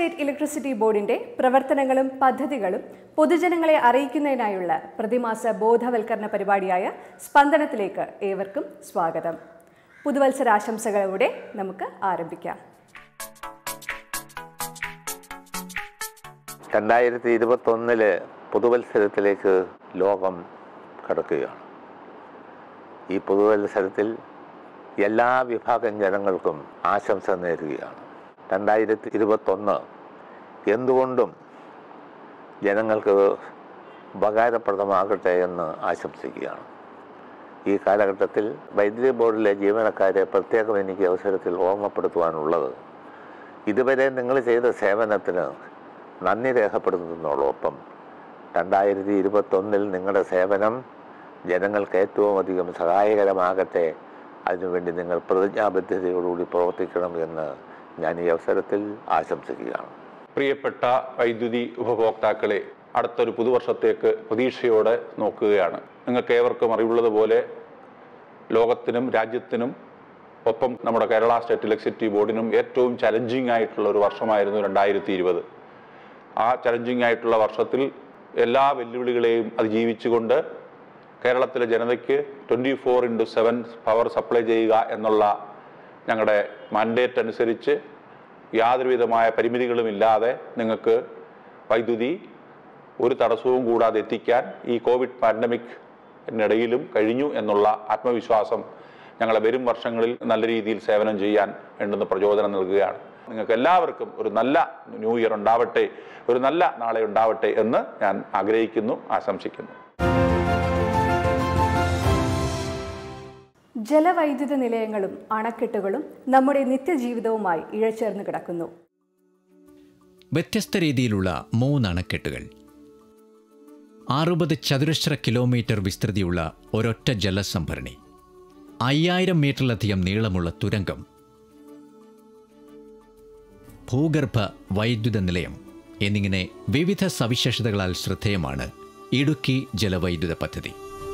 state electricity ബോർഡിന്റെ പ്രവർത്തനങ്ങളും പദ്ധതികളും പൊതുജനങ്ങളെ അറിയിക്കുന്നതിനായുള്ള പ്രതിമാസ ബോധവൽക്കരണ പരിപാടിയായ സ്പന്ദനത്തിലേക്ക് ഏവർക്കും സ്വാഗതം പുതുവത്സരാശംസകളോടെ നമുക്ക് ആരംഭിക്കാം രണ്ടായിരത്തി ഇരുപത്തൊന്നില് പുതുവത്സരത്തിലേക്ക് ലോകം കടക്കുകയാണ് ഈ പുതുവത്സരത്തിൽ എല്ലാ വിഭാഗം ജനങ്ങൾക്കും ആശംസ നേരുകയാണ് രണ്ടായിരത്തി ഇരുപത്തൊന്ന് എന്തുകൊണ്ടും ജനങ്ങൾക്ക് ഉപകാരപ്രദമാകട്ടെ എന്ന് ആശംസിക്കുകയാണ് ഈ കാലഘട്ടത്തിൽ വൈദ്യുതി ബോർഡിലെ ജീവനക്കാരെ പ്രത്യേകം എനിക്ക് അവസരത്തിൽ ഓർമ്മപ്പെടുത്തുവാനുള്ളത് ഇതുവരെ നിങ്ങൾ ചെയ്ത സേവനത്തിന് നന്ദി രേഖപ്പെടുത്തുന്നതോടൊപ്പം രണ്ടായിരത്തി ഇരുപത്തൊന്നിൽ നിങ്ങളുടെ സേവനം ജനങ്ങൾക്ക് ഏറ്റവും അധികം സഹായകരമാകട്ടെ അതിനുവേണ്ടി നിങ്ങൾ പ്രതിജ്ഞാബദ്ധതയോടുകൂടി പ്രവർത്തിക്കണം എന്ന് ഞാൻ ഈ അവസരത്തിൽ ആശംസിക്കുകയാണ് പ്രിയപ്പെട്ട വൈദ്യുതി ഉപഭോക്താക്കളെ അടുത്തൊരു പുതുവർഷത്തേക്ക് പ്രതീക്ഷയോടെ നോക്കുകയാണ് നിങ്ങൾക്ക് ഏവർക്കും അറിവുള്ളതുപോലെ ലോകത്തിനും രാജ്യത്തിനും ഒപ്പം നമ്മുടെ കേരള സ്റ്റേറ്റ് ഇലക്ട്രിസിറ്റി ബോർഡിനും ഏറ്റവും ചലഞ്ചിങ് ആയിട്ടുള്ള ഒരു വർഷമായിരുന്നു രണ്ടായിരത്തി ഇരുപത് ആ ചലഞ്ചിങ് ആയിട്ടുള്ള വർഷത്തിൽ എല്ലാ വെല്ലുവിളികളെയും അതിജീവിച്ചുകൊണ്ട് കേരളത്തിലെ ജനതയ്ക്ക് twenty four into seven power supply ചെയ്യുക എന്നുള്ള ഞങ്ങളുടെ മാൻഡേറ്റ് അനുസരിച്ച് യാതൊരുവിധമായ പരിമിതികളുമില്ലാതെ നിങ്ങൾക്ക് വൈദ്യുതി ഒരു തടസ്സവും കൂടാതെ എത്തിക്കാൻ ഈ കോവിഡ് പാൻഡമിക്കിനിടയിലും കഴിഞ്ഞു എന്നുള്ള ആത്മവിശ്വാസം ഞങ്ങളെ വരും വർഷങ്ങളിൽ നല്ല രീതിയിൽ സേവനം ചെയ്യാൻ വേണ്ടുന്ന പ്രചോദനം നൽകുകയാണ് നിങ്ങൾക്ക് എല്ലാവർക്കും ഒരു നല്ല ന്യൂ ഇയർ ഉണ്ടാവട്ടെ ഒരു നല്ല നാളെ ഉണ്ടാവട്ടെ എന്ന് ഞാൻ ആഗ്രഹിക്കുന്നു ആശംസിക്കുന്നു ജലവൈദ്യുത നിലയങ്ങളും അണക്കെട്ടുകളും നമ്മുടെ നിത്യജീവിതവുമായി ഇഴചേർന്ന് കിടക്കുന്നു വ്യത്യസ്ത രീതിയിലുള്ള മൂന്ന് അണക്കെട്ടുകൾ അറുപത് ചതുരശ്ര കിലോമീറ്റർ വിസ്തൃതിയുള്ള ഒരൊറ്റ ജലസംഭരണി അയ്യായിരം മീറ്ററിലധികം നീളമുള്ള തുരങ്കം ഭൂഗർഭ വൈദ്യുത നിലയം എന്നിങ്ങനെ വിവിധ സവിശേഷതകളാൽ ശ്രദ്ധേയമാണ് ഇടുക്കി ജലവൈദ്യുത പദ്ധതി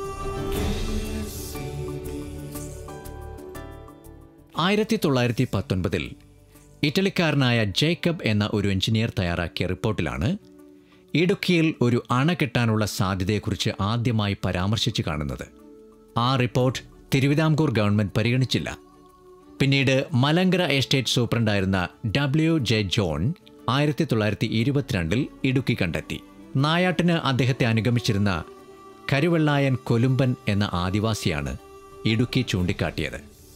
ആയിരത്തി തൊള്ളായിരത്തി പത്തൊൻപതിൽ ഇറ്റലിക്കാരനായ ജേക്കബ് എന്ന ഒരു എഞ്ചിനീയർ തയ്യാറാക്കിയ റിപ്പോർട്ടിലാണ് ഇടുക്കിയിൽ ഒരു അണ കെട്ടാനുള്ള സാധ്യതയെക്കുറിച്ച് ആദ്യമായി പരാമർശിച്ചു കാണുന്നത് ആ റിപ്പോർട്ട് തിരുവിതാംകൂർ ഗവൺമെന്റ് പരിഗണിച്ചില്ല പിന്നീട് മലങ്കര എസ്റ്റേറ്റ് സൂപ്രണ്ടായിരുന്ന ഡബ്ല്യു ജെ ജോൺ ആയിരത്തി തൊള്ളായിരത്തി ഇരുപത്തിരണ്ടിൽ ഇടുക്കി കണ്ടെത്തി നായാട്ടിന് അദ്ദേഹത്തെ അനുഗമിച്ചിരുന്ന കരുവെള്ളായൻ കൊലുമ്പൻ എന്ന ആദിവാസിയാണ് ഇടുക്കി ചൂണ്ടിക്കാട്ടിയത്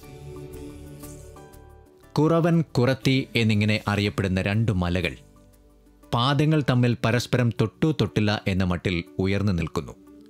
കുറവൻ കുറത്തി എന്നിങ്ങനെ അറിയപ്പെടുന്ന രണ്ടു മലകൾ പാദങ്ങൾ തമ്മിൽ പരസ്പരം തൊട്ടു തൊട്ടില്ല എന്ന മട്ടിൽ ഉയർന്നു നിൽക്കുന്നു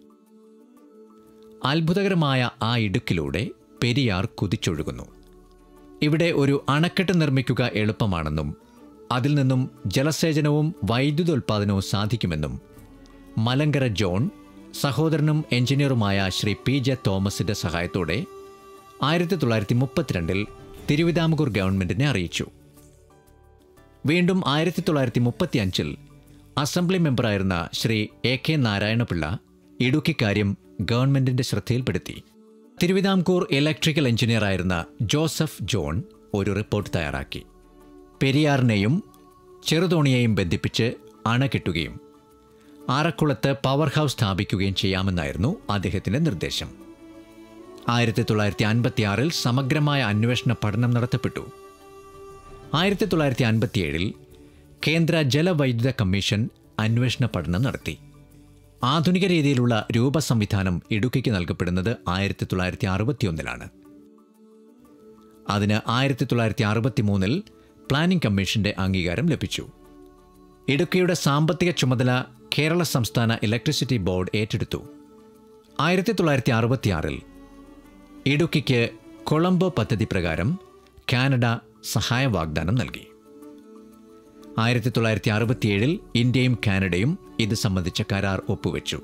അത്ഭുതകരമായ ആ ഇടുക്കിലൂടെ പെരിയാർ കുതിച്ചൊഴുകുന്നു ഇവിടെ ഒരു അണക്കെട്ട് നിർമ്മിക്കുക എളുപ്പമാണെന്നും അതിൽ നിന്നും ജലസേചനവും വൈദ്യുതോൽപാദനവും സാധിക്കുമെന്നും മലങ്കര ജോൺ സഹോദരനും എഞ്ചിനീയറുമായ ശ്രീ പി ജെ തോമസിന്റെ സഹായത്തോടെ ആയിരത്തി തൊള്ളായിരത്തി മുപ്പത്തിരണ്ടിൽ തിരുവിതാംകൂർ ഗവൺമെന്റിനെ അറിയിച്ചു വീണ്ടും ആയിരത്തി തൊള്ളായിരത്തി മുപ്പത്തിയഞ്ചിൽ അസംബ്ലി മെമ്പറായിരുന്ന ശ്രീ എ കെ നാരായണപിള്ള ഇടുക്കി കാര്യം ഗവൺമെന്റിന്റെ ശ്രദ്ധയിൽപ്പെടുത്തി തിരുവിതാംകൂർ ഇലക്ട്രിക്കൽ എഞ്ചിനീയറായിരുന്ന ജോസഫ് ജോൺ ഒരു റിപ്പോർട്ട് തയ്യാറാക്കി പെരിയാറിനെയും ചെറുതോണിയെയും ബന്ധിപ്പിച്ച് അണ കെട്ടുകയും ആറക്കുളത്ത് പവർ ഹൗസ് സ്ഥാപിക്കുകയും ചെയ്യാമെന്നായിരുന്നു അദ്ദേഹത്തിന്റെ നിർദ്ദേശം ആയിരത്തി തൊള്ളായിരത്തി അൻപത്തിയാറിൽ സമഗ്രമായ അന്വേഷണ പഠനം നടത്തപ്പെട്ടു ആയിരത്തി തൊള്ളായിരത്തി അൻപത്തിയേഴിൽ കേന്ദ്ര ജലവൈദ്യുത കമ്മീഷൻ അന്വേഷണ പഠനം നടത്തി ആധുനിക രീതിയിലുള്ള രൂപസംവിധാനം ഇടുക്കിക്ക് നൽകപ്പെടുന്നത് ആയിരത്തി തൊള്ളായിരത്തി അറുപത്തിയൊന്നിലാണ് അതിന് ആയിരത്തി തൊള്ളായിരത്തി അറുപത്തി മൂന്നിൽ പ്ലാനിംഗ് കമ്മീഷന്റെ അംഗീകാരം ലഭിച്ചു ഇടുക്കിയുടെ സാമ്പത്തിക ചുമതല കേരള സംസ്ഥാന ഇലക്ട്രിസിറ്റി ബോർഡ് ഏറ്റെടുത്തു ആയിരത്തി തൊള്ളായിരത്തി അറുപത്തിയാറിൽ ഇടുക്കിക്ക് കൊളംബോ പദ്ധതി പ്രകാരം കാനഡ സഹായ വാഗ്ദാനം നൽകി ആയിരത്തി തൊള്ളായിരത്തി അറുപത്തിയേഴിൽ ഇന്ത്യയും കാനഡയും ഇത് സംബന്ധിച്ച കരാർ ഒപ്പുവെച്ചു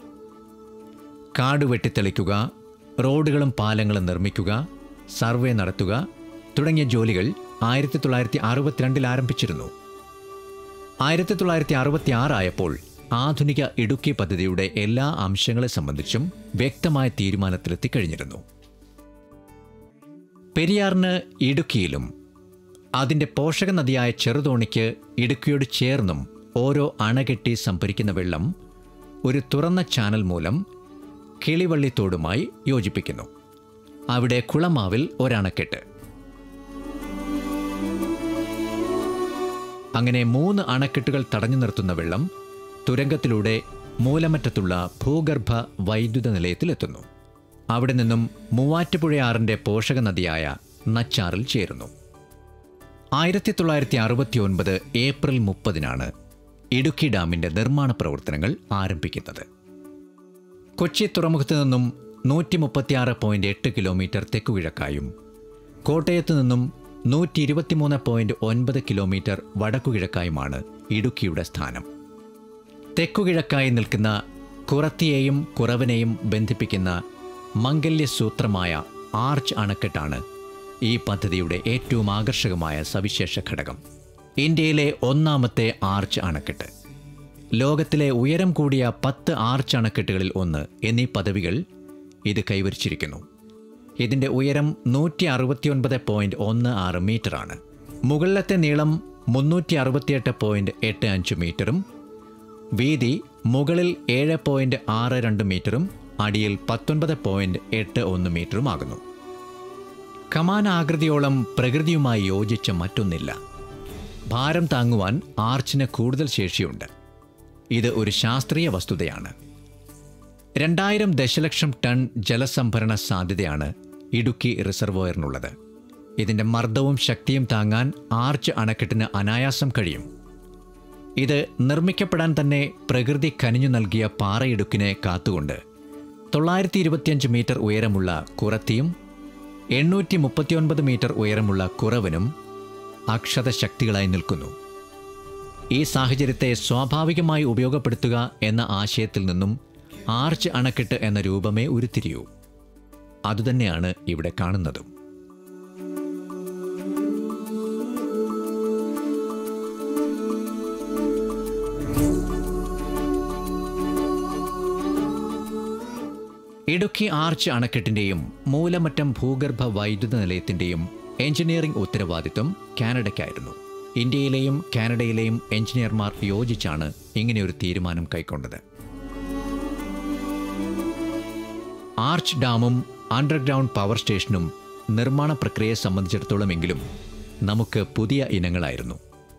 കാട് വെട്ടിത്തെളിക്കുക റോഡുകളും പാലങ്ങളും നിർമ്മിക്കുക സർവേ നടത്തുക തുടങ്ങിയ ജോലികൾ ആയിരത്തി തൊള്ളായിരത്തി അറുപത്തിരണ്ടിൽ ആരംഭിച്ചിരുന്നു ആയിരത്തി തൊള്ളായിരത്തി അറുപത്തി ആറായപ്പോൾ ആധുനിക ഇടുക്കി പദ്ധതിയുടെ എല്ലാ അംശങ്ങളെ സംബന്ധിച്ചും വ്യക്തമായ തീരുമാനത്തിലെത്തിക്കഴിഞ്ഞിരുന്നു പെരിയാറിന് ഇടുക്കിയിലും അതിൻ്റെ പോഷക നദിയായ ചെറുതോണിക്ക് ഇടുക്കിയോട് ചേർന്നും ഓരോ അണകെട്ടി സംഭരിക്കുന്ന വെള്ളം ഒരു തുറന്ന ചാനൽ മൂലം കിളിവള്ളിത്തോടുമായി യോജിപ്പിക്കുന്നു അവിടെ കുളമാവിൽ ഒരണക്കെട്ട് അങ്ങനെ മൂന്ന് അണക്കെട്ടുകൾ തടഞ്ഞു നിർത്തുന്ന വെള്ളം തുരങ്കത്തിലൂടെ മൂലമറ്റത്തുള്ള ഭൂഗർഭ വൈദ്യുത നിലയത്തിലെത്തുന്നു അവിടെ നിന്നും മൂവാറ്റുപുഴയാറിൻ്റെ പോഷക നദിയായ നച്ചാറിൽ ചേരുന്നു ആയിരത്തി തൊള്ളായിരത്തി അറുപത്തി ഒൻപത് ഏപ്രിൽ മുപ്പതിനാണ് ഇടുക്കി ഡാമിൻ്റെ നിർമ്മാണ പ്രവർത്തനങ്ങൾ ആരംഭിക്കുന്നത് കൊച്ചി തുറമുഖത്ത് നിന്നും നൂറ്റി മുപ്പത്തിയാറ് പോയിന്റ് എട്ട് കിലോമീറ്റർ തെക്കുകിഴക്കായും കോട്ടയത്ത് നിന്നും നൂറ്റി ഇരുപത്തിമൂന്ന് പോയിന്റ് ഒൻപത് കിലോമീറ്റർ വടക്കുകിഴക്കായുമാണ് ഇടുക്കിയുടെ സ്ഥാനം തെക്കുകിഴക്കായി നിൽക്കുന്ന കുറത്തിയെയും കുറവനെയും ബന്ധിപ്പിക്കുന്ന മംഗല്യസൂത്രമായ ആർച്ച് അണക്കെട്ടാണ് ഈ പദ്ധതിയുടെ ഏറ്റവും ആകർഷകമായ സവിശേഷ ഘടകം ഇന്ത്യയിലെ ഒന്നാമത്തെ ആർച്ച് അണക്കെട്ട് ലോകത്തിലെ ഉയരം കൂടിയ പത്ത് ആർച്ച് അണക്കെട്ടുകളിൽ ഒന്ന് എന്നീ പദവികൾ ഇത് കൈവരിച്ചിരിക്കുന്നു ഇതിൻ്റെ ഉയരം നൂറ്റി അറുപത്തിയൊൻപത് പോയിന്റ് ഒന്ന് ആറ് മീറ്ററാണ് മുകളിലത്തെ നീളം മുന്നൂറ്റി അറുപത്തിയെട്ട് പോയിന്റ് എട്ട് അഞ്ച് മീറ്ററും വീതി മുകളിൽ ഏഴ് പോയിന്റ് ആറ് രണ്ട് മീറ്ററും അടിയിൽ പത്തൊൻപത് പോയിന്റ് എട്ട് ഒന്ന് മീറ്ററുമാകുന്നു കമാന ആകൃതിയോളം പ്രകൃതിയുമായി യോജിച്ച മറ്റൊന്നില്ല ഭാരം താങ്ങുവാൻ ആർച്ചിന് കൂടുതൽ ശേഷിയുണ്ട് ഇത് ഒരു ശാസ്ത്രീയ വസ്തുതയാണ് രണ്ടായിരം ദശലക്ഷം ടൺ ജലസംഭരണ സാധ്യതയാണ് ഇടുക്കി റിസർവോയറിനുള്ളത് ഇതിൻ്റെ മർദ്ദവും ശക്തിയും താങ്ങാൻ ആർച്ച് അണക്കെട്ടിന് അനായാസം കഴിയും ഇത് നിർമ്മിക്കപ്പെടാൻ തന്നെ പ്രകൃതി കനിഞ്ഞു നൽകിയ പാറയിടുക്കിനെ കാത്തുകൊണ്ട് തൊള്ളായിരത്തി ഇരുപത്തിയഞ്ച് മീറ്റർ ഉയരമുള്ള കുറത്തിയും എണ്ണൂറ്റി മുപ്പത്തിയൊൻപത് മീറ്റർ ഉയരമുള്ള കുറവനും അക്ഷത ശക്തികളായി നിൽക്കുന്നു ഈ സാഹചര്യത്തെ സ്വാഭാവികമായി ഉപയോഗപ്പെടുത്തുക എന്ന ആശയത്തിൽ നിന്നും ആർച്ച് അണക്കെട്ട് എന്ന രൂപമേ ഉരുത്തിരിയൂ അതുതന്നെയാണ് ഇവിടെ കാണുന്നതും ഇടുക്കി ആർച്ച് അണക്കെട്ടിന്റെയും മൂലമറ്റം ഭൂഗർഭ വൈദ്യുത നിലയത്തിന്റെയും എഞ്ചിനീയറിംഗ് ഉത്തരവാദിത്വം കാനഡയ്ക്കായിരുന്നു ഇന്ത്യയിലെയും കാനഡയിലെയും എഞ്ചിനീയർമാർ യോജിച്ചാണ് ഇങ്ങനെയൊരു തീരുമാനം കൈക്കൊണ്ടത് ആർച്ച് ഡാമും അണ്ടർഗ്രൗണ്ട് പവർ സ്റ്റേഷനും നിർമ്മാണ പ്രക്രിയയെ സംബന്ധിച്ചിടത്തോളമെങ്കിലും നമുക്ക് പുതിയ ഇനങ്ങളായിരുന്നു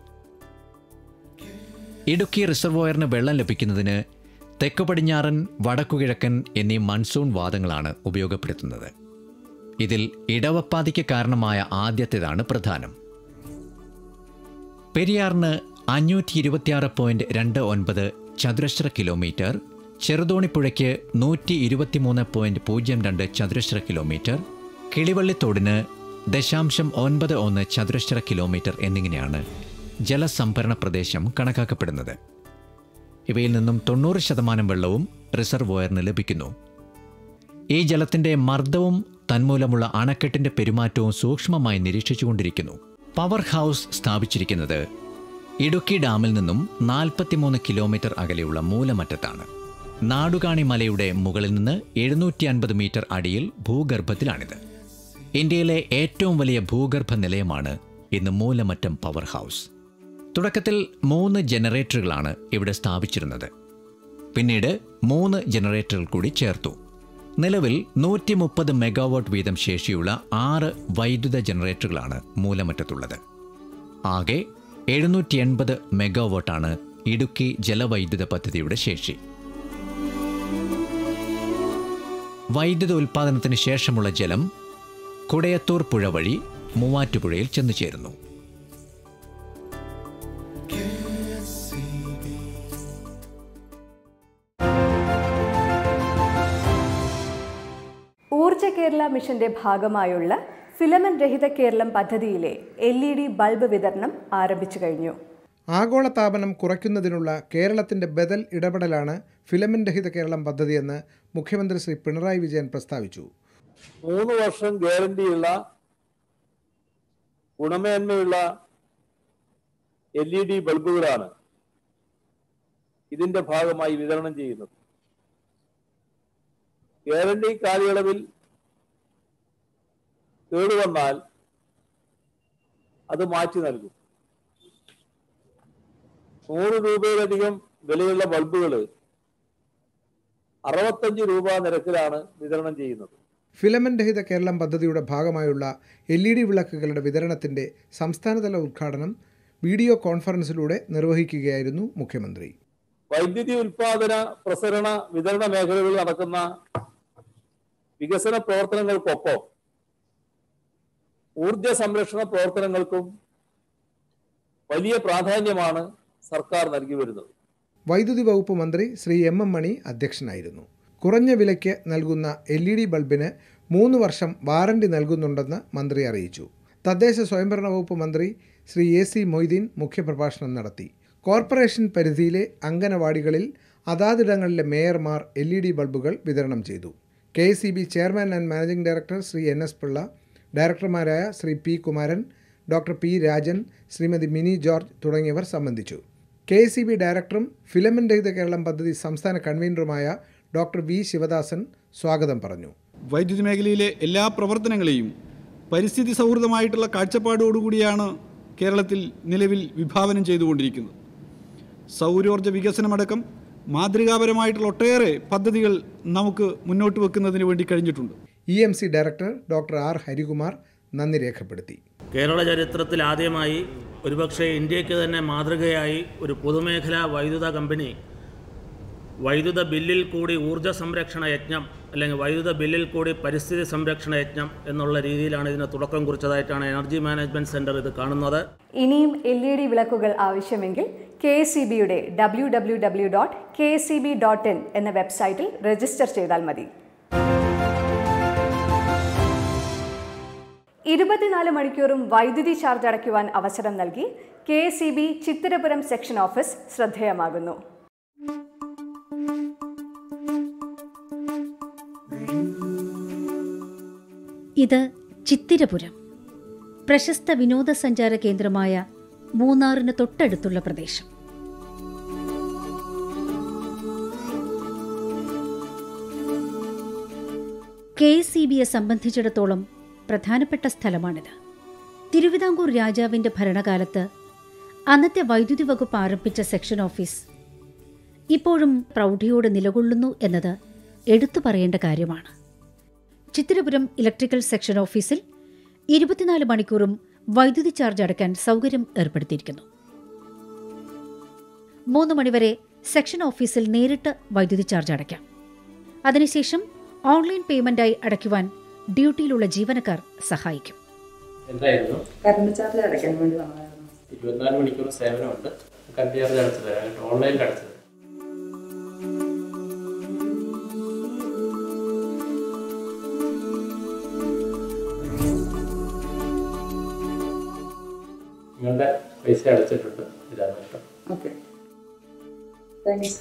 ഇടുക്കി റിസർവോയറിന് വെള്ളം ലഭിക്കുന്നതിന് തെക്ക് പടിഞ്ഞാറൻ വടക്കുകിഴക്കൻ എന്നീ മൺസൂൺ വാദങ്ങളാണ് ഉപയോഗപ്പെടുത്തുന്നത് ഇതിൽ ഇടവപ്പാതിക്ക് കാരണമായ ആദ്യത്തേതാണ് പ്രധാനം പെരിയാറിന് അഞ്ഞൂറ്റി ഇരുപത്തിയാറ് പോയിന്റ് രണ്ട് ഒൻപത് ചതുരശ്ര കിലോമീറ്റർ ചെറുതോണിപ്പുഴയ്ക്ക് നൂറ്റി ഇരുപത്തിമൂന്ന് പോയിന്റ് പൂജ്യം രണ്ട് ചതുരശ്ര കിലോമീറ്റർ കിളിവള്ളിത്തോടിന് ദശാംശം ഒൻപത് ഒന്ന് ചതുരശ്ര കിലോമീറ്റർ എന്നിങ്ങനെയാണ് ജലസംഭരണ പ്രദേശം കണക്കാക്കപ്പെടുന്നത് ഇവയിൽ നിന്നും തൊണ്ണൂറ് ശതമാനം വെള്ളവും റിസർവോയറിന് ലഭിക്കുന്നു ഈ ജലത്തിന്റെ മർദ്ദവും തന്മൂലമുള്ള അണക്കെട്ടിന്റെ പെരുമാറ്റവും സൂക്ഷ്മമായി നിരീക്ഷിച്ചുകൊണ്ടിരിക്കുന്നു പവർ ഹൗസ് സ്ഥാപിച്ചിരിക്കുന്നത് ഇടുക്കി ഡാമിൽ നിന്നും നാൽപ്പത്തിമൂന്ന് കിലോമീറ്റർ അകലെയുള്ള മൂലമറ്റത്താണ് നാടുകാണി മലയുടെ മുകളിൽ നിന്ന് എഴുന്നൂറ്റി അൻപത് മീറ്റർ അടിയിൽ ഭൂഗർഭത്തിലാണിത് ഇന്ത്യയിലെ ഏറ്റവും വലിയ ഭൂഗർഭ നിലയമാണ് ഇന്ന് മൂലമറ്റം പവർ ഹൗസ് തുടക്കത്തിൽ മൂന്ന് ജനറേറ്ററുകളാണ് ഇവിടെ സ്ഥാപിച്ചിരുന്നത് പിന്നീട് മൂന്ന് ജനറേറ്ററുകൾ കൂടി ചേർത്തു നിലവിൽ നൂറ്റി മുപ്പത് മെഗാവാട്ട് വീതം ശേഷിയുള്ള ആറ് വൈദ്യുത ജനറേറ്ററുകളാണ് മൂലമറ്റത്തുള്ളത് ആകെ എഴുന്നൂറ്റി എൺപത് മെഗാവാട്ടാണ് ഇടുക്കി ജലവൈദ്യുത പദ്ധതിയുടെ ശേഷി വൈദ്യുത ഉൽപ്പാദനത്തിന് ശേഷമുള്ള ജലം കുടയത്തൂർ പുഴ വഴി മൂവാറ്റുപുഴയിൽ ചെന്നു ചേരുന്നു ഊർജ കേരള മിഷന്റെ ഭാഗമായുള്ള ഫിലമെന്റ് രഹിത കേരളം പദ്ധതിയിലെ എൽ ഇ ഡി ബൾബ് വിതരണം ആരംഭിച്ചു കഴിഞ്ഞു ആഗോളതാപനം കുറയ്ക്കുന്നതിനുള്ള കേരളത്തിന്റെ ബദൽ ഇടപെടലാണ് ഫിലമെന്റ് രഹിത കേരളം പദ്ധതിയെന്ന് മുഖ്യമന്ത്രി ശ്രീ പിണറായി വിജയൻ പ്രസ്താവിച്ചു മൂന്ന് വർഷം ഗ്യാരണ്ടിയുള്ള ഗുണമേന്മയുള്ള എൽ ഇ ഡി ബൾബുകളാണ് ഇതിന്റെ ഭാഗമായി വിതരണം ചെയ്യുന്നത് ഗ്യാരണ്ടി കാലയളവിൽ കേടുവന്നാൽ അത് മാറ്റി നൽകും നൂറ് രൂപയിലധികം വിലയുള്ള ബൾബുകൾ അറുപത്തഞ്ച് രൂപ നിരക്കിലാണ് വിതരണം ചെയ്യുന്നത് ഫിലമെന്റ് രഹിത കേരളം പദ്ധതിയുടെ ഭാഗമായുള്ള എൽ ഇ ഡി വിളക്കുകളുടെ വിതരണത്തിന്റെ സംസ്ഥാനതല ഉദ്ഘാടനം വീഡിയോ കോൺഫറൻസിലൂടെ നിർവഹിക്കുകയായിരുന്നു മുഖ്യമന്ത്രി വൈദ്യുതി ഉൽപാദന പ്രസരണ വിതരണ മേഖലകളിൽ നടക്കുന്ന വികസന പ്രവർത്തനങ്ങൾക്കൊപ്പം ഊർജ സംരക്ഷണ പ്രവർത്തനങ്ങൾക്കും വലിയ പ്രാധാന്യമാണ് സർക്കാർ നൽകി വരുന്നത് വൈദ്യുതി വകുപ്പ് മന്ത്രി ശ്രീ എം എം മണി അധ്യക്ഷനായിരുന്നു കുറഞ്ഞ വിലയ്ക്ക് നൽകുന്ന എൽ ഇ ഡി ബൾബിന് മൂന്ന് വർഷം വാറണ്ടി നൽകുന്നുണ്ടെന്ന് മന്ത്രി അറിയിച്ചു തദ്ദേശ സ്വയംഭരണ വകുപ്പ് മന്ത്രി ശ്രീ എ സി മൊയ്തീൻ മുഖ്യപ്രഭാഷണം നടത്തി കോർപ്പറേഷൻ പരിധിയിലെ അംഗനവാടികളിൽ അതാതിടങ്ങളിലെ മേയർമാർ എൽ ഇ ഡി ബൾബുകൾ വിതരണം ചെയ്തു K S B chairman and managing director Shri N S Pillai ഡയറക്ടർമാരായ Shri P Kumaran doctor P Rajan Shrimati Mini George തുടങ്ങിയവർ സംബന്ധിച്ചു കെ എസ് ബി ഡയറക്ടറും ഫിലമെന്റ് രഹിത കേരളം പദ്ധതി സംസ്ഥാന കൺവീനറുമായ ഡോക്ടർ വി ശിവദാസൻ സ്വാഗതം പറഞ്ഞു വൈദ്യുതി മേഖലയിലെ എല്ലാ പ്രവർത്തനങ്ങളെയും പരിസ്ഥിതി സൗഹൃദമായിട്ടുള്ള കാഴ്ചപ്പാടോടുകൂടിയാണ് കേരളത്തിൽ നിലവിൽ വിഭാവനം ചെയ്തുകൊണ്ടിരിക്കുന്നത് സൗരോർജ്ജ വികസനമടക്കം മാതൃകാപരമായിട്ടുള്ള ഒട്ടേറെ പദ്ധതികൾ നമുക്ക് മുന്നോട്ട് വെക്കുന്നതിന് വേണ്ടി കഴിഞ്ഞിട്ടുണ്ട് E M C director doctor R Harikumar നന്ദി രേഖപ്പെടുത്തി കേരള ചരിത്രത്തിൽ ആദ്യമായി ഒരുപക്ഷെ ഇന്ത്യക്ക് തന്നെ മാതൃകയായി ഒരു പൊതുമേഖലാ വൈദ്യുത കമ്പനി വൈദ്യുത ബില്ലിൽ കൂടി ഊർജ്ജ സംരക്ഷണ യജ്ഞം അല്ലെങ്കിൽ വൈദ്യുത ബില്ലിൽ കൂടി പരിസ്ഥിതി സംരക്ഷണ യജ്ഞം എന്നുള്ള രീതിയിലാണ് ഇതിന് തുടക്കം കുറിച്ചതായിട്ടാണ് എനർജി മാനേജ്മെൻറ്റ് സെൻറ്റർ ഇത് കാണുന്നത് ഇനിയും എൽ ഇ ഡി വിളക്കുകൾ ആവശ്യമെങ്കിൽ കെ എസ് സി ബിയുടെ W W W dot K S C B dot in എന്ന വെബ്സൈറ്റിൽ രജിസ്റ്റർ ചെയ്താൽ മതി ഇരുപത്തിനാല് മണിക്കൂറും വൈദ്യുതി ചാർജ് അടയ്ക്കുവാൻ അവസരം നൽകി K S C B Chithirapuram section office ശ്രദ്ധേയമാകുന്നു ഇത് ചിത്തിരപുരം പ്രശസ്ത വിനോദസഞ്ചാര കേന്ദ്രമായ മൂന്നാറിന് തൊട്ടടുത്തുള്ള പ്രദേശം കെ എസ് ഇ ബിയെ സംബന്ധിച്ചിടത്തോളം പ്രധാനപ്പെട്ട സ്ഥലമാണിത് തിരുവിതാംകൂർ രാജാവിന്റെ ഭരണകാലത്ത് അന്നത്തെ വൈദ്യുതി വകുപ്പ് ആരംഭിച്ച സെക്ഷൻ ഓഫീസ് ഇപ്പോഴും പ്രൗഢിയോടെ നിലകൊള്ളുന്നു എന്നത് എടുത്തു പറയേണ്ട കാര്യമാണ് ചിത്തിരപുരം ഇലക്ട്രിക്കൽ സെക്ഷൻ ഓഫീസിൽ ഇരുപത്തിനാല് മണിക്കൂറും വൈദ്യുതി ചാർജ് അടയ്ക്കാൻ സൗകര്യം ഏർപ്പെടുത്തിയിരിക്കുന്നു മൂന്ന് മണിവരെ സെക്ഷൻ ഓഫീസിൽ നേരിട്ട് വൈദ്യുതി ചാർജ് അടയ്ക്കാം അതിനുശേഷം ഓൺലൈൻ പേയ്മെന്റായി അടയ്ക്കുവാൻ ഡ്യൂട്ടിയിലുള്ള ജീവനക്കാർ സഹായിക്കും എന്തായിരുന്നു കറണ്ട് ചാർജ് അടയ്ക്കാൻ വേണ്ടി വന്നതായിരുന്നു ഇരുപത്തിനാല് മണിക്കൂർ സേവനമുണ്ട് കറണ്ട് ചാർജ് അടച്ചത് ഓൺലൈനിൽ അടച്ചത് നിങ്ങളുടെ പൈസ അടച്ചിട്ടുണ്ട് ഇതാണ് കേട്ടോ ഓക്കെ താങ്ക്സ്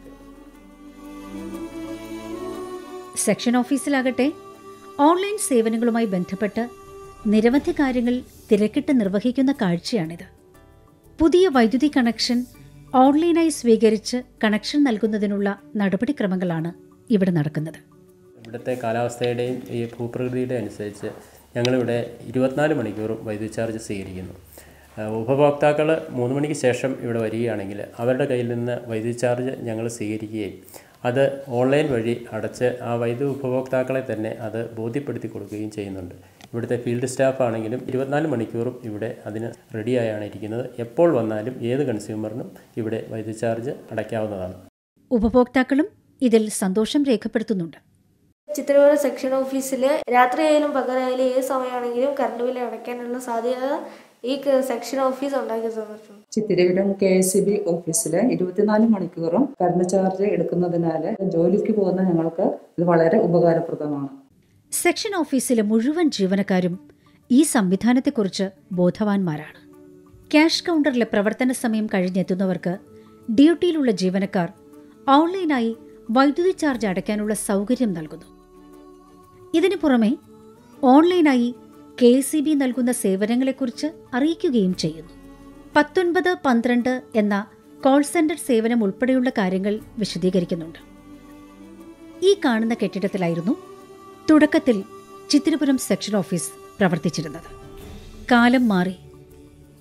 സെക്ഷൻ ഓഫീസിലാകട്ടെ ഓൺലൈൻ സേവനങ്ങളുമായി ബന്ധപ്പെട്ട് നിരവധി കാര്യങ്ങൾ തിരക്കിട്ട് നിർവഹിക്കുന്ന കാഴ്ചയാണിത് പുതിയ വൈദ്യുതി കണക്ഷൻ ഓൺലൈനായി സ്വീകരിച്ച് കണക്ഷൻ നൽകുന്നതിനുള്ള നടപടിക്രമങ്ങളാണ് ഇവിടെ നടക്കുന്നത് ഇവിടുത്തെ കാലാവസ്ഥയുടെയും ഈ ഭൂപ്രകൃതിയുടെയും അനുസരിച്ച് ഞങ്ങളിവിടെ ഇരുപത്തിനാല് മണിക്കൂറും വൈദ്യുതി ചാർജ് സ്വീകരിക്കുന്നു ആ, ഉപഭോക്താക്കൾ മൂന്ന് മണിക്ക് ശേഷം ഇവിടെ വരികയാണെങ്കിൽ അവരുടെ കയ്യിൽ നിന്ന് വൈദ്യുതി ചാർജ് ഞങ്ങൾ സ്വീകരിക്കുകയും അത് ഓൺലൈൻ വഴി അടച്ച് ആ വൈദ്യുതി ഉപഭോക്താക്കളെ തന്നെ അത് ബോധ്യപ്പെടുത്തി കൊടുക്കുകയും ചെയ്യുന്നുണ്ട് ഇവിടുത്തെ ഫീൽഡ് സ്റ്റാഫ് ആണെങ്കിലും ഇരുപത്തിനാല് മണിക്കൂറും ഇവിടെ അതിന് റെഡിയായാണ് ഇരിക്കുന്നത് എപ്പോൾ വന്നാലും ഏത് കൺസ്യൂമറിനും ഇവിടെ വൈദ്യുതി ചാർജ് അടയ്ക്കാവുന്നതാണ് ഉപഭോക്താക്കളും ഇതിൽ സന്തോഷം രേഖപ്പെടുത്തുന്നുണ്ട് ചിത്രപുരം സെക്ഷൻ ഓഫീസിൽ രാത്രിയായാലും പകലായാലും ഏത് സമയമാണെങ്കിലും കറണ്ട് ബില്ല് അടയ്ക്കാനുള്ള സാധ്യത ഈ ക- സെക്ഷൻ ഓഫീസ് ഉണ്ടാക്കി തന്നിട്ടുണ്ട് Chithiravilam K S C B ഓഫീസിൽ ഇരുപത്തിനാല് മണിക്കൂറും കറണ്ട് ചാർജ് എടുക്കുന്നതിനാൽ ജോലിക്ക് പോകുന്ന ഞങ്ങൾക്ക് ഇത് വളരെ ഉപകാരപ്രദമാണ് സെക്ഷൻ ഓഫീസിലെ മുഴുവൻ ജീവനക്കാരും ഈ സംവിധാനത്തെക്കുറിച്ച് ബോധവാന്മാരാണ് ക്യാഷ് കൗണ്ടറിലെ പ്രവർത്തന സമയം കഴിഞ്ഞെത്തുന്നവർക്ക് ഡ്യൂട്ടിയിലുള്ള ജീവനക്കാർ ഓൺലൈനായി വൈദ്യുതി ചാർജ് അടയ്ക്കാനുള്ള സൗകര്യം നൽകുന്നു ഇതിനു പുറമെ ഓൺലൈനായി കെ സി ബി നൽകുന്ന സേവനങ്ങളെക്കുറിച്ച് അറിയിക്കുകയും ചെയ്യുന്നു പത്തൊൻപത് പന്ത്രണ്ട് എന്ന കോൾ സെന്റർ സേവനം ഉൾപ്പെടെയുള്ള കാര്യങ്ങൾ വിശദീകരിക്കുന്നുണ്ട് ഈ കാണുന്ന കെട്ടിടത്തിലായിരുന്നു തുടക്കത്തിൽ ചിത്തിരപുരം സെക്ഷൻ ഓഫീസ് പ്രവർത്തിച്ചിരുന്നത് കാലം മാറി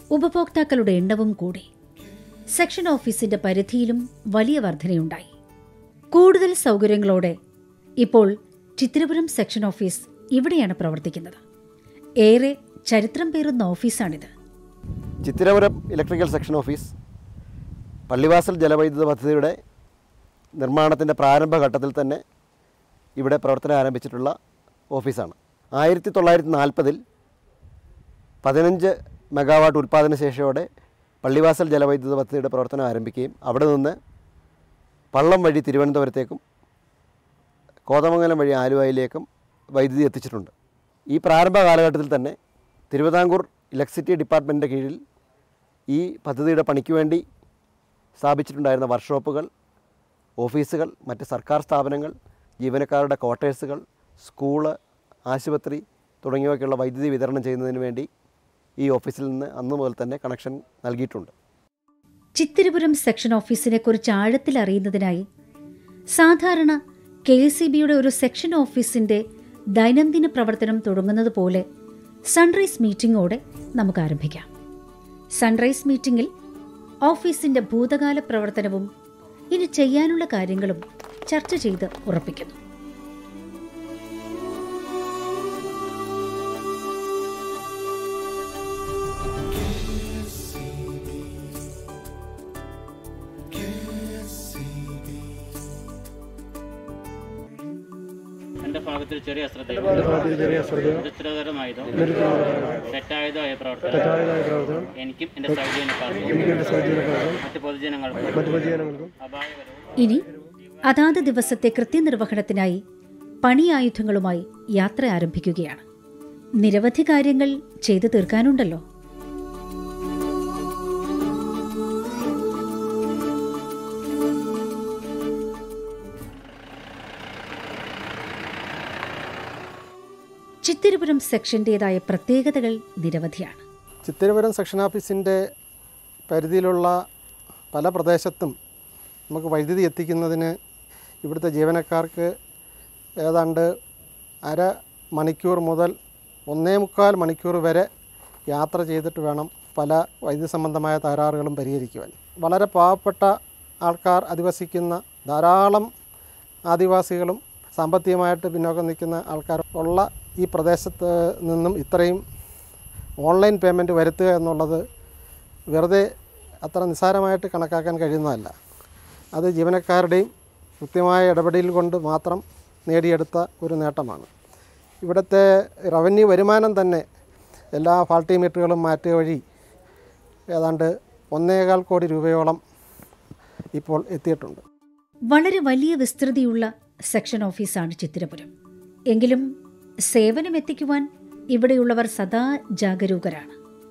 ഉപഭോക്താക്കളുടെ എണ്ണവും കൂടി സെക്ഷൻ ഓഫീസിന്റെ പരിധിയിലും വലിയ വർധനയുണ്ടായി കൂടുതൽ സൗകര്യങ്ങളോടെ ഇപ്പോൾ ചിത്തിരപുരം സെക്ഷൻ ഓഫീസ് ഇവിടെയാണ് പ്രവർത്തിക്കുന്നത് ഏറെ ചരിത്രം പേറുന്ന ഓഫീസാണിത് Chithirapuram electrical section office Pallivasal ജലവൈദ്യുത പദ്ധതിയുടെ നിർമ്മാണത്തിൻ്റെ പ്രാരംഭഘട്ടത്തിൽ തന്നെ ഇവിടെ പ്രവർത്തനം ആരംഭിച്ചിട്ടുള്ള ഓഫീസാണ് ആയിരത്തി തൊള്ളായിരത്തി നാൽപ്പതിൽ പതിനഞ്ച് മെഗാവാട്ട് ഉൽപ്പാദന ശേഷിയോടെ പള്ളിവാസൽ ജലവൈദ്യുത പദ്ധതിയുടെ പ്രവർത്തനം ആരംഭിക്കുകയും അവിടെ നിന്ന് പള്ളം വഴി തിരുവനന്തപുരത്തേക്കും കോതമംഗലം വഴി ആലുവയിലേക്കും വൈദ്യുതി എത്തിച്ചിട്ടുണ്ട് ഈ പ്രാരംഭ കാലഘട്ടത്തിൽ തന്നെ തിരുവിതാംകൂർ ഇലക്ട്രിസിറ്റി ഡിപ്പാർട്ട്മെൻറ്റിൻ്റെ കീഴിൽ ഈ പദ്ധതിയുടെ പണിക്ക് വേണ്ടി സ്ഥാപിച്ചിട്ടുണ്ടായിരുന്ന വർക്ക്ഷോപ്പുകൾ ഓഫീസുകൾ മറ്റ് സർക്കാർ സ്ഥാപനങ്ങൾ ജീവനക്കാരുടെ ക്വാർട്ടേഴ്സുകൾ സ്കൂള് ആശുപത്രി തുടങ്ങിയവയ്ക്കുള്ള വൈദ്യുതി വിതരണം ചെയ്യുന്നതിന് വേണ്ടി ഈ ഓഫീസിൽ നിന്ന് അന്നു മുതൽ തന്നെ കണക്ഷൻ നൽകിയിട്ടുണ്ട് ചിത്തിരപുരം സെക്ഷൻ ഓഫീസിനെ കുറിച്ച് ആഴത്തിൽ അറിയുന്നതിനായി സാധാരണ കെ എസ് സി ബിയുടെ ഒരു സെക്ഷൻ ഓഫീസിന്റെ ദൈനംദിന പ്രവർത്തനം തുടങ്ങുന്നത് പോലെ സൺറൈസ് മീറ്റിംഗോടെ നമുക്ക് ആരംഭിക്കാം സൺറൈസ് മീറ്റിംഗിൽ ഓഫീസിന്റെ ഭൂതകാല പ്രവർത്തനവും ഇനി ചെയ്യാനുള്ള കാര്യങ്ങളും ചർച്ച ചെയ്ത് ഉറപ്പിക്കുന്നു എന്റെ ഭാഗത്തിൽ ചെറിയ അശ്രദ്ധ എന്റെ ഭാഗത്തിൽ ചെറിയ അശ്രദ്ധയോ നിരുത്തരകരമായതോ നിരുത്തരകരമായതോ തെറ്റായതോ ആയ തെറ്റായതായ പ്രവർത്തനം എനിക്കും എന്റെ സൗജന്യക്കാർക്കും എനിക്കും എന്റെ സൗജന്യക്കാർക്കും മറ്റ് പൊതുജനങ്ങൾക്കും മറ്റു പൊതുജനങ്ങൾക്കും ഇനി അതാത് ദിവസത്തെ കൃത്യനിർവഹണത്തിനായി പണിയായുധങ്ങളുമായി യാത്ര ആരംഭിക്കുകയാണ് നിരവധി കാര്യങ്ങൾ ചെയ്തു തീർക്കാനുണ്ടല്ലോ ചിത്തിരപുരം സെക്ഷന്റേതായ പ്രത്യേകതകൾ നിരവധിയാണ് ചിത്തിരപുരം സെക്ഷൻ ഓഫീസിൻ്റെ പരിധിയിലുള്ള പല പ്രദേശത്തും നമുക്ക് വൈദ്യുതി എത്തിക്കുന്നതിന് ഇവിടുത്തെ ജീവനക്കാർക്ക് ഏതാണ്ട് അര മണിക്കൂർ മുതൽ ഒന്നേ മുക്കാൽ മണിക്കൂർ വരെ യാത്ര ചെയ്തിട്ട് വേണം പല വൈദ്യുതി സംബന്ധമായ തകരാറുകളും പരിഹരിക്കുവാൻ വളരെ പാവപ്പെട്ട ആൾക്കാർ അധിവസിക്കുന്ന ധാരാളം ആദിവാസികളും സാമ്പത്തികമായിട്ട് പിന്നോക്കം നിൽക്കുന്ന ആൾക്കാർ ഉള്ള ഈ പ്രദേശത്ത് നിന്നും ഇത്രയും ഓൺലൈൻ പേയ്മെൻറ്റ് വരുത്തുക എന്നുള്ളത് വെറുതെ അത്ര നിസ്സാരമായിട്ട് കണക്കാക്കാൻ കഴിയുന്നതല്ല അത് ജീവനക്കാരുടെയും കൃത്യമായ ഇടപെടൽ കൊണ്ട് മാത്രം നേടിയെടുത്ത ഒരു നേട്ടമാണ് ഇവിടുത്തെ റവന്യൂ വരുമാനം തന്നെ എല്ലാ ഫാൾട്ടി മീറ്ററുകളും മാറ്റുക വഴി ഏതാണ്ട് ഒന്നേകാൽ കോടി രൂപയോളം ഇപ്പോൾ എത്തിയിട്ടുണ്ട് വളരെ വലിയ വിസ്തൃതിയുള്ള സെക്ഷൻ ഓഫീസാണ് ചിത്തിരപുരം എങ്കിലും സേവനം എത്തിക്കുവാൻ ഇവിടെയുള്ളവർ സദാ ജാഗരൂകരാണ്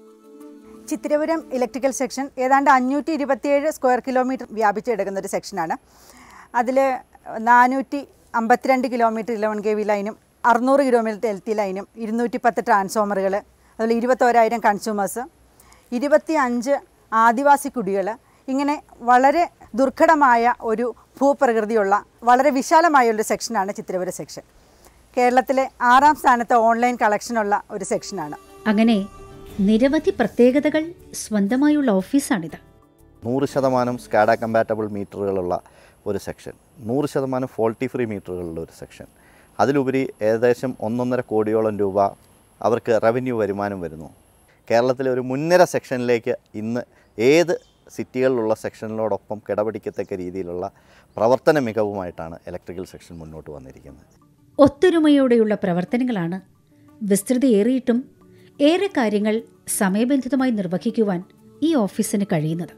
ചിത്തിരപുരം ഇലക്ട്രിക്കൽ സെക്ഷൻ ഏതാണ്ട് അഞ്ഞൂറ്റി ഇരുപത്തിയേഴ് സ്ക്വയർ കിലോമീറ്റർ വ്യാപിച്ചെടുക്കുന്ന ഒരു സെക്ഷനാണ് അതിൽ നാനൂറ്റി അമ്പത്തിരണ്ട് കിലോമീറ്റർ ഇലവൻ കെ വി ലൈനും അറുന്നൂറ് കിലോമീറ്റർ എൽ ടി ലൈനും ഇരുന്നൂറ്റി പത്ത് ട്രാൻസ്ഫോമറുകൾ അതുപോലെ ഇരുപത്തോരായിരം കൺസ്യൂമേഴ്സ് ഇരുപത്തി അഞ്ച് ആദിവാസി കുടികൾ ഇങ്ങനെ വളരെ ദുർഘടമായ ഒരു ഭൂപ്രകൃതിയുള്ള വളരെ വിശാലമായ ഒരു സെക്ഷനാണ് ചിത്തിരപുരം സെക്ഷൻ കേരളത്തിലെ ആറാം സ്ഥാനത്ത് ഓൺലൈൻ കളക്ഷനുള്ള ഒരു സെക്ഷനാണ് അങ്ങനെ നിരവധി പ്രത്യേകതകൾ സ്വന്തമായുള്ള ഓഫീസാണിത് നൂറ് ശതമാനം സ്കാഡ കമ്പാറ്റബിൾ മീറ്ററുകളുള്ള ഒരു സെക്ഷൻ നൂറ് ശതമാനം ഫോൾട്ടി ഫ്രീ മീറ്ററുകളുള്ള ഒരു സെക്ഷൻ അതിലുപരി ഏകദേശം ഒന്നൊന്നര കോടിയോളം രൂപ അവർക്ക് റവന്യൂ വരുമാനം വരുന്നു കേരളത്തിലെ ഒരു മുൻനിര സെക്ഷനിലേക്ക് ഇന്ന് ഏത് സിറ്റികളിലുള്ള സെക്ഷനിലോടൊപ്പം കിടപിടിക്കത്തക്ക രീതിയിലുള്ള പ്രവർത്തന മികവുമായിട്ടാണ് ഇലക്ട്രിക്കൽ സെക്ഷൻ മുന്നോട്ട് വന്നിരിക്കുന്നത് ഒത്തൊരുമയോടെയുള്ള പ്രവർത്തനങ്ങളാണ് വിസ്തൃതിയേറിയിട്ടും ഏറെ കാര്യങ്ങൾ സമയബന്ധിതമായി നിർവഹിക്കുവാൻ ഈ ഓഫീസിന് കഴിയുന്നത്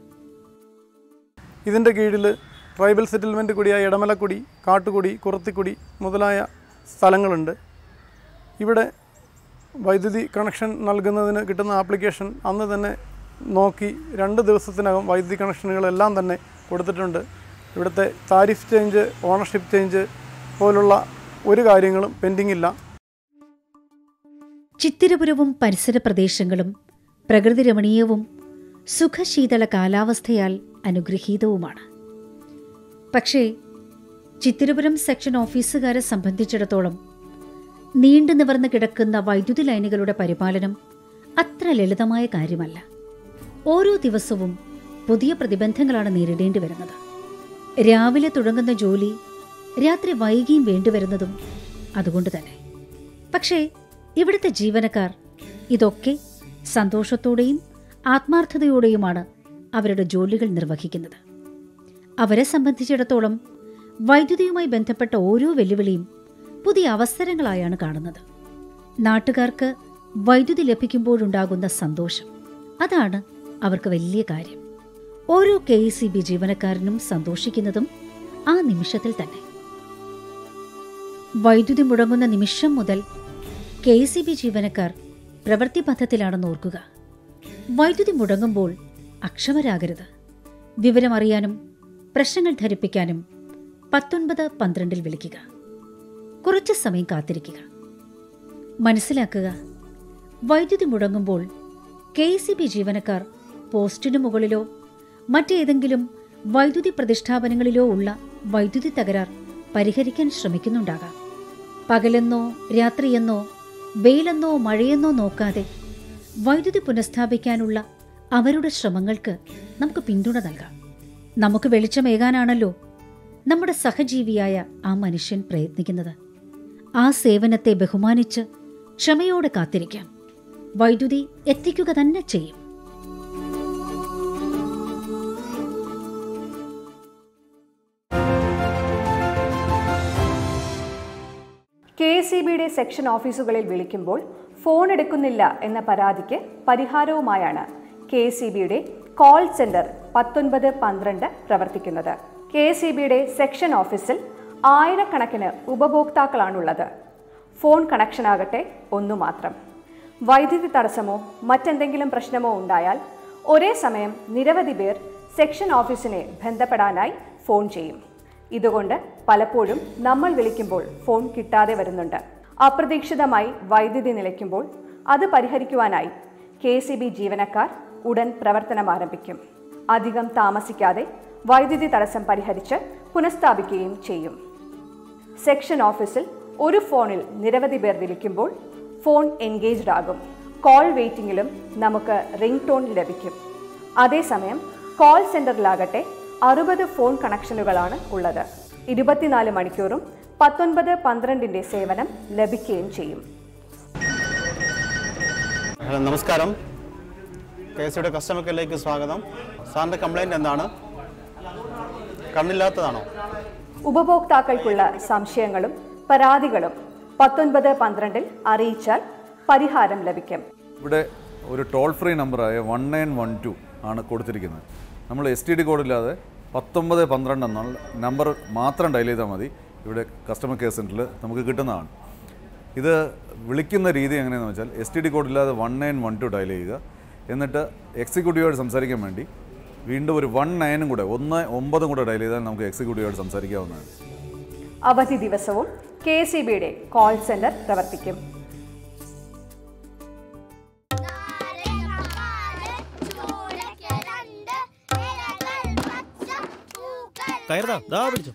ഇതിൻ്റെ കീഴിൽ ട്രൈബൽ സെറ്റിൽമെൻറ്റ് കൂടിയായ ഇടമലക്കുടി കാട്ടുകുടി കുറത്തിക്കുടി മുതലായ സ്ഥലങ്ങളുണ്ട് ഇവിടെ വൈദ്യുതി കണക്ഷൻ നൽകുന്നതിന് കിട്ടുന്ന ആപ്ലിക്കേഷൻ അന്ന് തന്നെ നോക്കി രണ്ട് ദിവസത്തിനകം വൈദ്യുതി കണക്ഷനുകളെല്ലാം തന്നെ കൊടുത്തിട്ടുണ്ട് ഇവിടുത്തെ താരിഫ് ചേഞ്ച് ഓണർഷിപ്പ് ചേഞ്ച് പോലുള്ള ഒരു കാര്യങ്ങളും പെൻഡിംഗ് ഇല്ല ചിത്തിരപുരവും പരിസര പ്രദേശങ്ങളും പ്രകൃതി രമണീയവും സുഖശീതള കാലാവസ്ഥയാൽ അനുഗ്രഹീതവുമാണ് പക്ഷേ ചിത്തിരപുരം സെക്ഷൻ ഓഫീസുകാരെ സംബന്ധിച്ചിടത്തോളം നീണ്ടു നിവർന്ന് കിടക്കുന്ന വൈദ്യുതി ലൈനുകളുടെ പരിപാലനം അത്ര ലളിതമായ കാര്യമല്ല ഓരോ ദിവസവും പുതിയ പ്രതിബന്ധങ്ങളാണ് നേരിടേണ്ടി വരുന്നത് രാവിലെ തുടങ്ങുന്ന ജോലി രാത്രി വൈകിയും വേണ്ടിവരുന്നതും അതുകൊണ്ട് തന്നെ പക്ഷേ ഇവിടുത്തെ ജീവനക്കാർ ഇതൊക്കെ സന്തോഷത്തോടെയും ആത്മാർത്ഥതയോടെയുമാണ് അവരുടെ ജോലികൾ നിർവഹിക്കുന്നത് അവരെ സംബന്ധിച്ചിടത്തോളം വൈദ്യുതിയുമായി ബന്ധപ്പെട്ട ഓരോ വെല്ലുവിളിയും പുതിയ അവസരങ്ങളായാണ് കാണുന്നത് നാട്ടുകാർക്ക് വൈദ്യുതി ലഭിക്കുമ്പോഴുണ്ടാകുന്ന സന്തോഷം അതാണ് അവർക്ക് വലിയ കാര്യം ഓരോ കെ ഇ സി ബി ജീവനക്കാരനും സന്തോഷിക്കുന്നതും ആ നിമിഷത്തിൽ തന്നെ വൈദ്യുതി മുടങ്ങുന്ന നിമിഷം മുതൽ കെ ഇ സി ബി ജീവനക്കാർ പ്രവൃത്തിപഥത്തിലാണെന്ന് ഓർക്കുക വൈദ്യുതി മുടങ്ങുമ്പോൾ അക്ഷമരാകരുത് വിവരമറിയാനും പ്രശ്നങ്ങൾ ധരിപ്പിക്കാനും പത്തൊൻപത് പന്ത്രണ്ടിൽ വിളിക്കുക കുറച്ച് സമയം കാത്തിരിക്കുക മനസ്സിലാക്കുക വൈദ്യുതി മുടങ്ങുമ്പോൾ കെ സി ബി ജീവനക്കാർ പോസ്റ്റിനു മുകളിലോ മറ്റേതെങ്കിലും വൈദ്യുതി പ്രതിഷ്ഠാപനങ്ങളിലോ ഉള്ള വൈദ്യുതി തകരാർ പരിഹരിക്കാൻ ശ്രമിക്കുന്നുണ്ടാകാം പകലെന്നോ രാത്രിയെന്നോ വെയിലെന്നോ മഴയെന്നോ നോക്കാതെ വൈദ്യുതി പുനഃസ്ഥാപിക്കാനുള്ള അവരുടെ ശ്രമങ്ങൾക്ക് നമുക്ക് പിന്തുണ നൽകാം നമുക്ക് വെളിച്ചമേകാനാണല്ലോ നമ്മുടെ സഹജീവിയായ ആ മനുഷ്യൻ പ്രയത്നിക്കുന്നത് ആ സേവനത്തെ ബഹുമാനിച്ച് ക്ഷമയോടെ കാത്തിരിക്കാം വൈദ്യുതി എത്തിക്കുക തന്നെ ചെയ്യും കെ എസ് ഇ ബിയുടെ സെക്ഷൻ ഓഫീസുകളിൽ വിളിക്കുമ്പോൾ ഫോൺ എടുക്കുന്നില്ല എന്ന പരാതിക്ക് പരിഹാരവുമായാണ് കെ എസ് ഇ ബിയുടെ കോൾ സെന്റർ പത്തൊൻപത് പന്ത്രണ്ട് പ്രവർത്തിക്കുന്നത് കെ എസ് ഇ ബിയുടെ സെക്ഷൻ ഓഫീസിൽ ആയിരക്കണക്കിന് ഉപഭോക്താക്കളാണുള്ളത് ഫോൺ കണക്ഷനാകട്ടെ ഒന്നു മാത്രം വൈദ്യുതി തടസ്സമോ മറ്റെന്തെങ്കിലും പ്രശ്നമോ ഉണ്ടായാൽ ഒരേ സമയം നിരവധി പേർ സെക്ഷൻ ഓഫീസിനെ ബന്ധപ്പെടാനായി ഫോൺ ചെയ്യും ഇതുകൊണ്ട് പലപ്പോഴും നമ്മൾ വിളിക്കുമ്പോൾ ഫോൺ കിട്ടാതെ വരുന്നുണ്ട് അപ്രതീക്ഷിതമായി വൈദ്യുതി നിലയ്ക്കുമ്പോൾ അത് പരിഹരിക്കുവാനായി കെ സി ബി ജീവനക്കാർ ഉടൻ പ്രവർത്തനം ആരംഭിക്കും അധികം താമസിക്കാതെ വൈദ്യുതി തടസ്സം പരിഹരിച്ച് പുനഃസ്ഥാപിക്കുകയും ചെയ്യും സെക്ഷൻ ഓഫീസിൽ ഒരു ഫോണിൽ നിരവധി പേർ വിളിക്കുമ്പോൾ ഫോൺ എൻഗേജ്ഡ് ആകും കോൾ വെയിറ്റിംഗിലും നമുക്ക് റിംഗ് ടോൺ ലഭിക്കും അതേസമയം കോൾ സെന്ററിലാകട്ടെ അറുപത് ഫോൺ കണക്ഷനുകളാണ് ഉള്ളത് ഇരുപത്തിനാല് മണിക്കൂറും പത്തൊൻപത് പന്ത്രണ്ടിന്റെ സേവനം ലഭിക്കുകയും ചെയ്യും ഹലോ നമസ്കാരം കെ എസ് സിയുടെ കസ്റ്റമർ കെയറിലേക്ക് സ്വാഗതം സാറിൻ്റെ കംപ്ലൈൻറ്റ് എന്താണ് കണ്ണില്ലാത്തതാണോ ഉപഭോക്താക്കൾക്കുള്ള സംശയങ്ങളും പരാതികളും പത്തൊൻപത് പന്ത്രണ്ടിൽ അറിയിച്ചാൽ പരിഹാരം ലഭിക്കും ഇവിടെ ഒരു ടോൾ ഫ്രീ നമ്പറായ വൺ നയൻ വൺ ടു ആണ് കൊടുത്തിരിക്കുന്നത് നമ്മൾ എസ് ടി ഡി കോഡില്ലാതെ പത്തൊമ്പത് പന്ത്രണ്ട് എന്നുള്ള നമ്പർ മാത്രം ഡയൽ ചെയ്താൽ മതി ഇവിടെ കസ്റ്റമർ കെയർ സെൻറ്ററിൽ നമുക്ക് കിട്ടുന്നതാണ് ഇത് വിളിക്കുന്ന രീതി എങ്ങനെയാണെന്ന് വെച്ചാൽ എസ് ടി ഡി കോഡില്ലാതെ one nine one two dial ചെയ്യുക എന്നിട്ട് എക്സിക്യൂട്ടീവായിട്ട് സംസാരിക്കാൻ വേണ്ടി വീണ്ടും ഒരു വൺ നയനും കൂടെ ഒന്ന് ഒമ്പതും കൂടെ ഡയൽ ചെയ്താൽ നമുക്ക് എക്സിക്യൂട്ടീവായിട്ട് സംസാരിക്കാവുന്നതാണ് അവധി ദിവസവും കെ സി ബിയുടെ കോൾ സെന്റർ പ്രവർത്തിക്കും കയറുതാ ദാ പിടിച്ചോ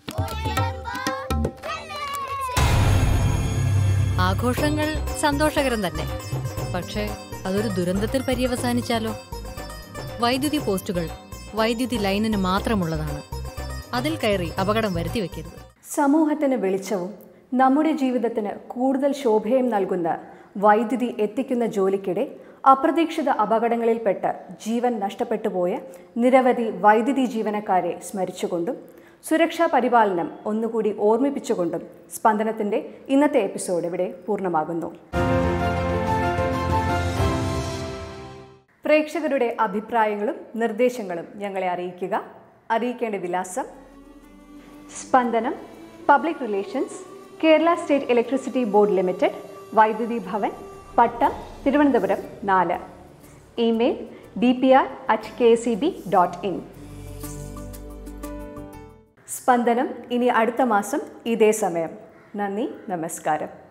ആഘോഷങ്ങൾ സന്തോഷകരം തന്നെ പക്ഷേ അതൊരു ദുരന്തത്തിൽ പര്യവസാനിച്ചാലോ വൈദ്യുതി പോസ്റ്റുകൾ വൈദ്യുതി ലൈനിന് മാത്രമുള്ളതാണ് അതിൽ കയറി അപകടം വരുത്തി വെക്കരുത് സമൂഹത്തിന് വെളിച്ചവും നമ്മുടെ ജീവിതത്തിന് കൂടുതൽ ശോഭയും നൽകുന്ന വൈദ്യുതി എത്തിക്കുന്ന ജോലിക്കിടെ അപ്രതീക്ഷിത അപകടങ്ങളിൽപ്പെട്ട് ജീവൻ നഷ്ടപ്പെട്ടു പോയ നിരവധി വൈദ്യുതി ജീവനക്കാരെ സ്മരിച്ചുകൊണ്ടും സുരക്ഷാ പരിപാലനം ഒന്നുകൂടി ഓർമ്മിപ്പിച്ചുകൊണ്ടും സ്പന്ദനത്തിന്റെ ഇന്നത്തെ എപ്പിസോഡ് ഇവിടെ പൂർണ്ണമാകുന്നു പ്രേക്ഷകരുടെ അഭിപ്രായങ്ങളും നിർദ്ദേശങ്ങളും ഞങ്ങളെ അറിയിക്കുക അറിയിക്കേണ്ട വിലാസം Spandanam public relations Kerala State Electricity Board Limited Vydyuthi Bhavan Pattom Thiruvananthapuram നാല് email D P R at K C B dot in Spandanam ഇനി അടുത്ത മാസം ഇതേ സമയം നന്ദി നമസ്കാരം